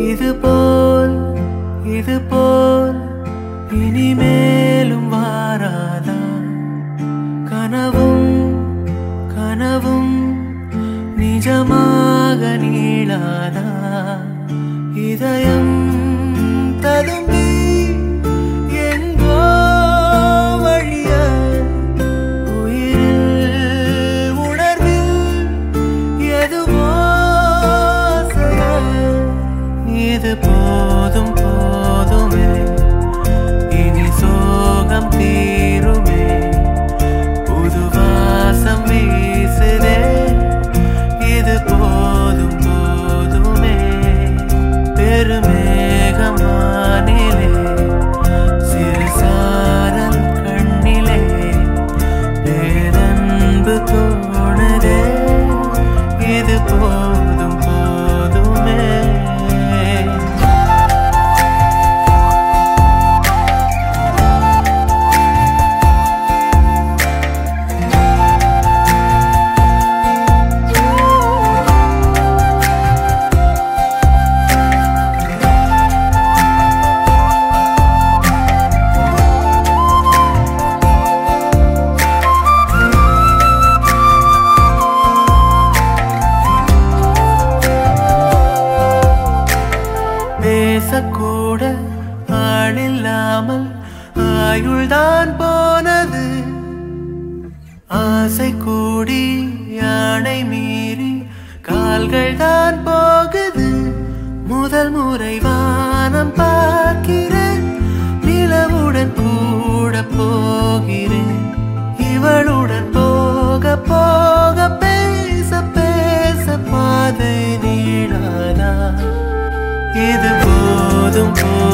இது போல் இது போல் இனிமேலும் வாராதா கனவும் கனவும் நிஜமாக நீளாதா இதயம் ததும்பி எங்கோ வழிய உயிரில் உணர்வில் எதுவோ செயல். இது போதும் போதுமே இனி சோகம் தீருமே புது வாசம் வீசுதே இது போதும் போதுமே பெருமேகமானிலே சிறு சாரல் கண்ணிலே பேரன்பு தோணுதே இது போதும் போதுமே பேசக்கூட ஆளில்லாமல் ஆயுள்தான் போனது ஆசை கூடி யானை மீறி கால்கள் தான் போகுது முதல் முறை வானம் பார்க்கிறேன் நிலவுடன் கூட போகிறேன் இவளுடன் போக போக பேச பேச பாதை நீடாதா இது போதும் போதும்